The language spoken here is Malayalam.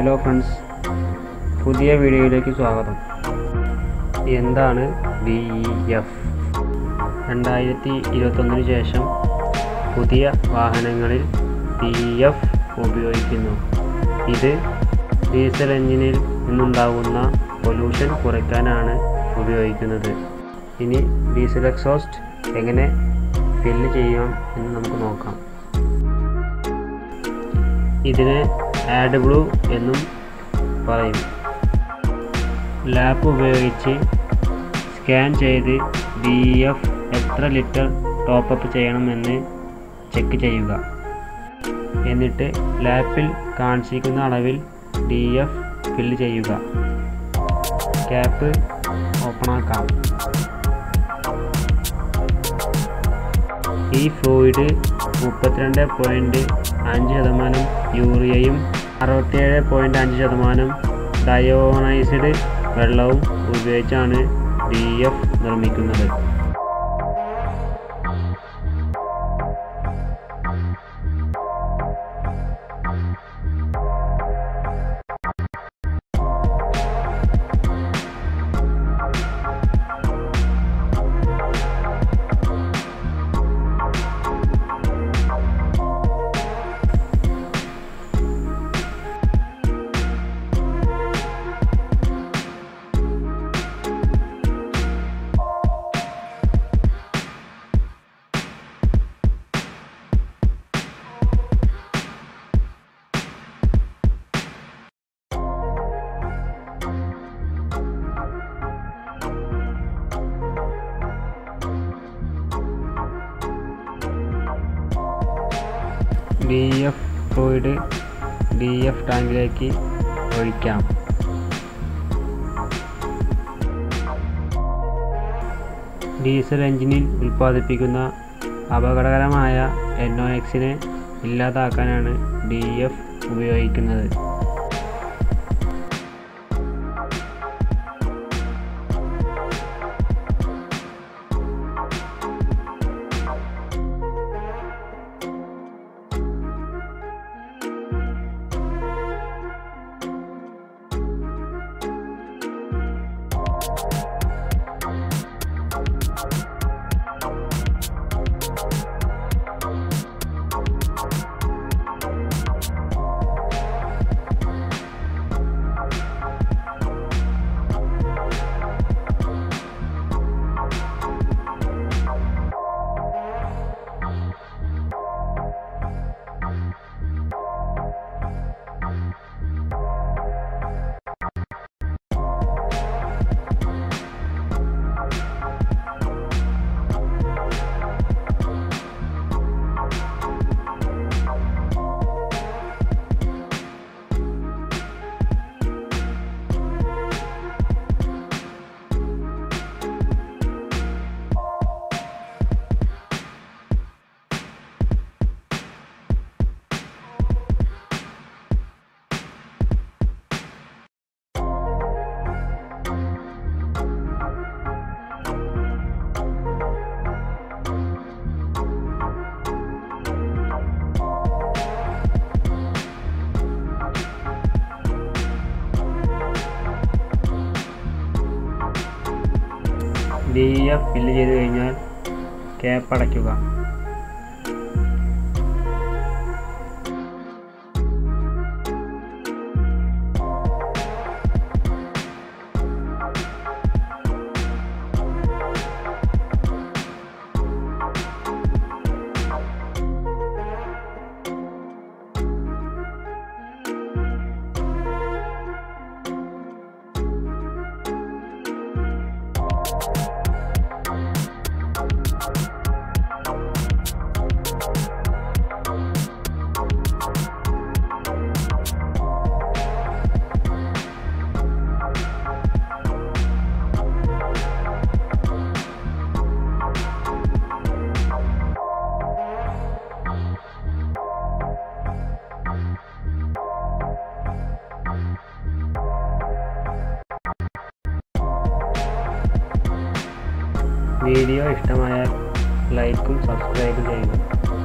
ഹലോ ഫ്രണ്ട്സ് പുതിയ വീഡിയോയിലേക്ക് സ്വാഗതം എന്താണ് ഡി ഇ എഫ് രണ്ടായിരത്തി ഇരുപത്തൊന്നിന് ശേഷം പുതിയ വാഹനങ്ങളിൽ ഡി ഇ എഫ് ഉപയോഗിക്കുന്നു ഇത് ഡീസൽ എഞ്ചിനിൽ നിന്നുണ്ടാകുന്ന പൊല്യൂഷൻ കുറയ്ക്കാനാണ് ഉപയോഗിക്കുന്നത് ഇനി ഡീസൽ എക്സോസ്റ്റ് എങ്ങനെ ഫില്ല് ചെയ്യാം എന്ന് നമുക്ക് നോക്കാം ഇതിനെ ആഡ് ബ്ലൂ എന്നും പറയും ലാപ്പ് ഉപയോഗിച്ച് സ്കാൻ ചെയ്ത് ഡി എഫ് എത്ര ലിറ്റർ ടോപ്പപ്പ് ചെയ്യണമെന്ന് ചെക്ക് ചെയ്യുക എന്നിട്ട് ലാപ്പിൽ കാണിച്ചിരിക്കുന്ന അളവിൽ ഡി എഫ് ഫില്ല് ചെയ്യുക ക്യാപ്പ് ഓപ്പണാക്കാം ഈ ഫ്ലൂയിഡ് മുപ്പത്തിരണ്ട് പോയിൻറ്റ് അഞ്ച് ശതമാനം യൂറിയയും അറുപത്തിയേഴ് പോയിൻറ്റ് അഞ്ച് ശതമാനം ഡയോണൈസ്ഡ് വെള്ളവും ഉപയോഗിച്ചാണ് ഡി എഫ് നിർമ്മിക്കുന്നത് D F fluid D F ടാങ്കിലേക്ക് ഒഴിക്കാം ഡീസൽ എഞ്ചിനിൽ ഉൽപ്പാദിപ്പിക്കുന്ന അപകടകരമായ എക്സിനെ ഇല്ലാതാക്കാനാണ് ഡി എഫ് ഉപയോഗിക്കുന്നത് ഡി എഫ് ഫില്ല് ചെയ്ത് കഴിഞ്ഞാൽ ക്യാപ്പ് അടയ്ക്കുക വീഡിയോ ഇഷ്ടമായാൽ ലൈക്കും സബ്സ്ക്രൈബും ചെയ്യുക